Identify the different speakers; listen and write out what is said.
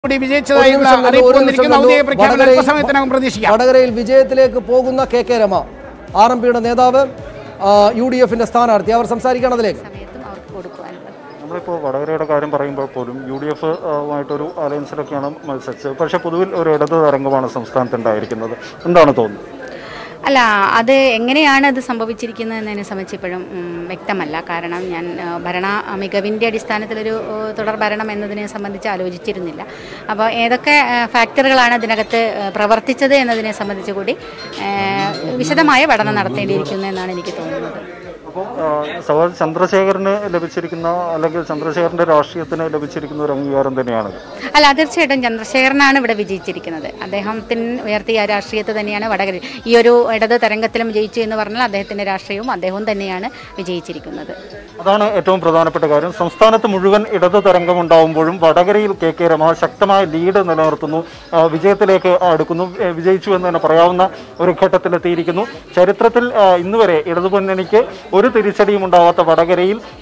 Speaker 1: കൂടി
Speaker 2: ഒരു
Speaker 1: വിജയിച്ചതായുള്ള
Speaker 2: നിമിഷം കണ്ടു,
Speaker 1: അറിയിപ്പ്
Speaker 2: ഒരു നിമിഷം
Speaker 1: വന്നിരിക്കുന്ന
Speaker 2: കണ്ടു.
Speaker 1: ഔദ്യോഗിക പ്രഖ്യാപനം
Speaker 2: വടകരയിൽ-
Speaker 1: അല്പസമയത്തിനകം പ്രതീക്ഷിക്കാം
Speaker 2: വടകരയിൽ വിജയത്തിലേക്ക് പോകുന്ന K K Rama R M പിയുടെ നേതാവ് യു ഡി എഫിന്റെ സ്ഥാനാർത്ഥി അവർ സംസാരിക്കുകയാണ് അതിലേക്ക്
Speaker 3: സമയത്തും അവർക്ക് കൊടുക്കുവാനുള്ളത്
Speaker 4: നമ്മളിപ്പോൾ വടകരയുടെ കാര്യം പറയുമ്പോൾ പോലും യു ഡി എഫ് ആയിട്ടൊരു അലയൻസിലൊക്കെയാണ് മത്സരിച്ചത് പക്ഷേ പൊതുവിൽ ഒരു ഇടത് തരംഗമാണ് സംസ്ഥാനത്ത് ഉണ്ടായിരിക്കുന്നത് എന്താണ് തോന്നുന്നത്
Speaker 3: അല്ല അത് എങ്ങനെയാണ് അത് സംഭവിച്ചിരിക്കുന്നത് എന്നതിനെ സംബന്ധിച്ച് ഇപ്പോഴും ഉം, വ്യക്തമല്ല കാരണം ഞാൻ ആ, ഭരണ മികവിൻ്റെ അടിസ്ഥാനത്തിലൊരു ആ, തുടർ ഭരണം എന്നതിനെ സംബന്ധിച്ച് ആലോചിച്ചിരുന്നില്ല അപ്പോൾ ഏതൊക്കെ ആ, ഫാക്ടറുകളാണ് അതിനകത്ത് ആ, പ്രവർത്തിച്ചത് എന്നതിനെ സംബന്ധിച്ച് കൂടി ആ, വിശദമായ പഠനം നടത്തേണ്ടിയിരിക്കുന്നു എന്നാണ് എനിക്ക് തോന്നുന്നത്
Speaker 4: അപ്പോൾ സവാൽ ചന്ദ്രശേഖരന് ലഭിച്ചിരിക്കുന്ന അല്ലെങ്കിൽ ചന്ദ്രശേഖരന്റെ രാഷ്ട്രീയത്തിന് ലഭിച്ചിരിക്കുന്ന ഒരു അംഗീകാരം തന്നെയാണ്
Speaker 3: അല്ല തീർച്ചയായിട്ടും ചന്ദ്രശേഖരനാണ് ഇവിടെ വിജയിച്ചിരിക്കുന്നത് അദ്ദേഹത്തിന് ഉയർത്തിയ രാഷ്ട്രീയത്തെ തന്നെയാണ് വടകര ഈ ഒരു ഇടത് തരംഗത്തിലും വിജയിച്ചു എന്ന് പറഞ്ഞാൽ അദ്ദേഹത്തിൻ്റെ രാഷ്ട്രീയവും അദ്ദേഹവും തന്നെയാണ് വിജയിച്ചിരിക്കുന്നത്
Speaker 4: അതാണ് ഏറ്റവും പ്രധാനപ്പെട്ട കാര്യം സംസ്ഥാനത്ത് മുഴുവൻ ഇടത് തരംഗം ഉണ്ടാവുമ്പോഴും വടകരയിൽ കെ കെ രമ ശക്തമായ ലീഡ് നിലനിർത്തുന്നു ആ, വിജയത്തിലേക്ക് അടുക്കുന്നു ഏ, വിജയിച്ചു എന്ന് തന്നെ പറയാവുന്ന ഒരു ഘട്ടത്തിലെത്തിയിരിക്കുന്നു ചരിത്രത്തിൽ ആ, ഇന്നുവരെ ഇടതുമുന്നണിക്ക് ഒരു തിരിച്ചടിയും ഉണ്ടാവാത്ത വടകരയിൽ